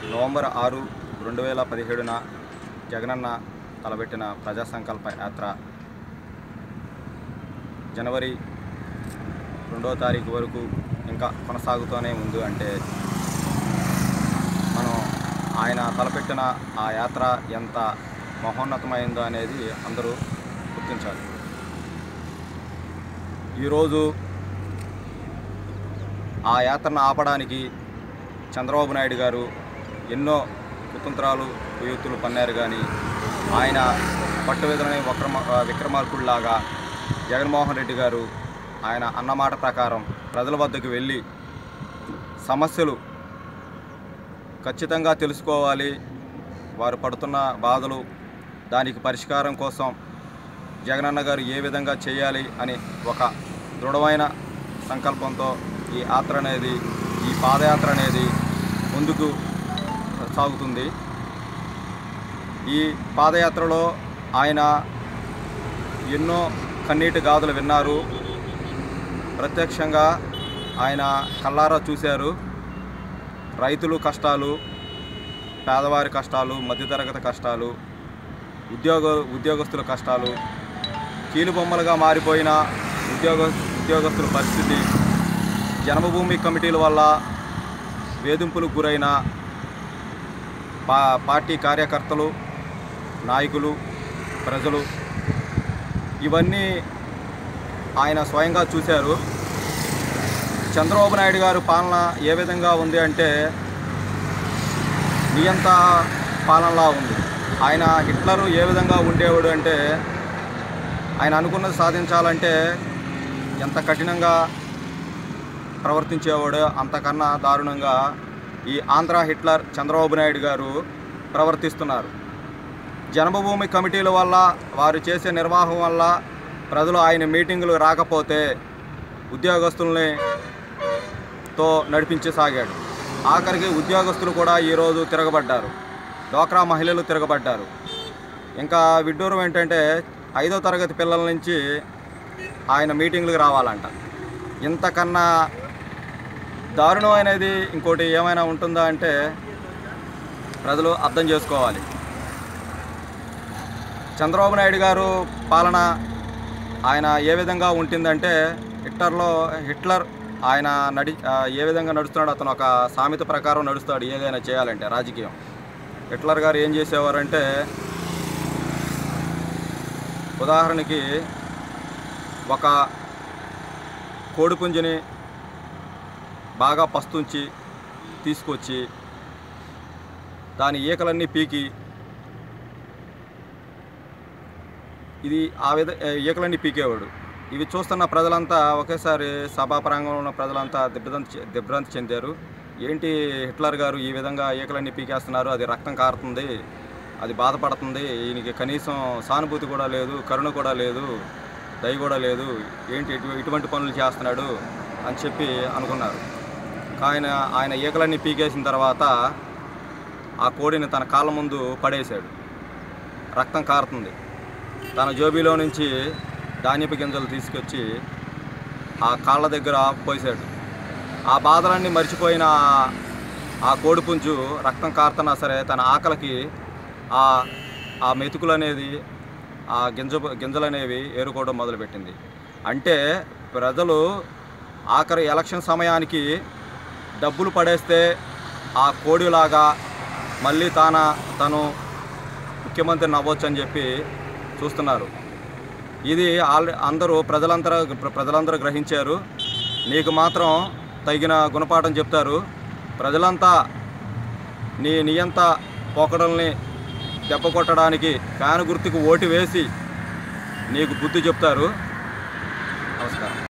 November ఆరు రెండు వేల పదిహేడున జగనన్న తలబెట్టిన ప్రజా సంకల్ప యాత్ర జనవరి రెండవ తారీఖు వరకు ఇంకా కొనసాగుతూనే ఉంది అంటే మనం ఆయన తలపెట్టిన ఆ యాత్ర ఎంత మహోన్నతమైందో అనేది అందరూ గుర్తించాలి ఈరోజు ఆ యాత్రను ఆపడానికి చంద్రబాబు నాయుడు గారు ఎన్నో కుతంత్రాలు కుయుత్తులు పన్నారు కానీ ఆయన పట్టువిధులని వక్రమ విక్రమార్కుడిలాగా జగన్మోహన్ రెడ్డి గారు ఆయన అన్నమాట ప్రకారం ప్రజల వద్దకు వెళ్ళి సమస్యలు ఖచ్చితంగా తెలుసుకోవాలి వారు పడుతున్న బాధలు దానికి పరిష్కారం కోసం జగనన్న గారు ఏ విధంగా చేయాలి అని ఒక దృఢమైన సంకల్పంతో ఈ యాత్ర అనేది ఈ పాదయాత్ర అనేది ముందుకు సాగుతుంది ఈ పాదయాత్రలో ఆయన ఎన్నో కన్నీటి గాథలు విన్నారు ప్రత్యక్షంగా ఆయన కల్లారా చూశారు రైతులు కష్టాలు పేదవారి కష్టాలు మధ్యతరగతి కష్టాలు ఉద్యోగ ఉద్యోగస్తుల కష్టాలు కీలుబొమ్మలుగా మారిపోయిన ఉద్యోగ ఉద్యోగస్తుల పరిస్థితి జన్మభూమి కమిటీల వల్ల వేధింపులకు గురైన పా పార్టీ కార్యకర్తలు నాయకులు ప్రజలు ఇవన్నీ ఆయన స్వయంగా చూశారు చంద్రబాబు నాయుడు గారు పాలన ఏ విధంగా ఉంది అంటే నియంత పాలనలా ఉంది ఆయన హిట్లరు ఏ విధంగా ఉండేవాడు అంటే ఆయన అనుకున్నది సాధించాలంటే ఎంత కఠినంగా ప్రవర్తించేవాడు అంతకన్నా దారుణంగా ఈ ఆంధ్ర హిట్లర్ చంద్రబాబు నాయుడు గారు ప్రవర్తిస్తున్నారు జన్మభూమి కమిటీల వల్ల వారు చేసే నిర్వాహం వల్ల ప్రజలు ఆయన మీటింగులు రాకపోతే ఉద్యోగస్తుల్ని తో నడిపించసాగాడు ఆఖరికి ఉద్యోగస్తులు కూడా ఈరోజు తిరగబడ్డారు డోక్రా మహిళలు తిరగబడ్డారు ఇంకా విడ్డూరం ఏంటంటే ఐదో తరగతి పిల్లల నుంచి ఆయన మీటింగ్లకు రావాలంట ఇంతకన్నా దారుణం అనేది ఇంకోటి ఏమైనా ఉంటుందా అంటే ప్రజలు అర్థం చేసుకోవాలి చంద్రబాబు నాయుడు గారు పాలన ఆయన ఏ విధంగా ఉంటుందంటే హిట్లర్లో హిట్లర్ ఆయన నడి ఆ, ఏ విధంగా నడుస్తున్నాడు అతను ఒక సామెత ప్రకారం నడుస్తాడు ఏదైనా చేయాలంటే రాజకీయం హిట్లర్ గారు ఏం చేసేవారంటే ఉదాహరణకి ఒక కోడిపుంజిని బాగా పస్తుంచి తీసుకొచ్చి దాని ఈకలన్నీ పీకి ఇది ఆ విధ ఈకలన్నీ పీకేవాడు ఇవి చూస్తున్న ప్రజలంతా ఒకేసారి సభా ప్రాంగణంలో ఉన్న ప్రజలంతా దిగ్భ్రాంతి చె- దిగ్భ్రాంతి చెందారు ఏంటి హిట్లర్ గారు ఈ విధంగా ఈకలన్నీ పీకేస్తున్నారు అది రక్తం కారుతుంది అది బాధపడుతుంది ఈయనకి కనీసం సానుభూతి కూడా లేదు కరుణ కూడా లేదు దయ కూడా లేదు ఏంటి ఇటు ఇటువంటి పనులు చేస్తున్నాడు అని చెప్పి అనుకున్నారు ఆయన ఆయన ఈకలన్నీ పీకేసిన తర్వాత ఆ కోడిని తన కాళ్ళ ముందు పడేశాడు రక్తం కారుతుంది తన జోబీలో నుంచి ధాన్యపు గింజలు తీసుకొచ్చి ఆ కాళ్ళ దగ్గర పోసాడు ఆ బాధలన్నీ మర్చిపోయిన ఆ- ఆ కోడిపుంజు రక్తం కారుతున్నా సరే తన ఆకలికి ఆ ఆ మెతుకులు అనేది ఆ గింజ గింజలు అనేవి ఏరుకోవడం మొదలుపెట్టింది అంటే ప్రజలు ఆఖరి ఎలక్షన్ సమయానికి డబ్బులు పడేస్తే ఆ కోడిలాగా మళ్ళీ తాన తను ముఖ్యమంత్రి నవ్వచ్చు అని చెప్పి చూస్తున్నారు ఇది ఆల్ అందరూ ప్రజలంతా ప్రజలందరూ గ్రహించారు నీకు మాత్రం తగిన గుణపాఠం చెప్తారు ప్రజలంతా నీ నియంత పోకడల్ని దెబ్బ కొట్టడానికి ఫ్యాన్ గుర్తుకు ఓటు వేసి నీకు బుద్ధి చెప్తారు నమస్కారం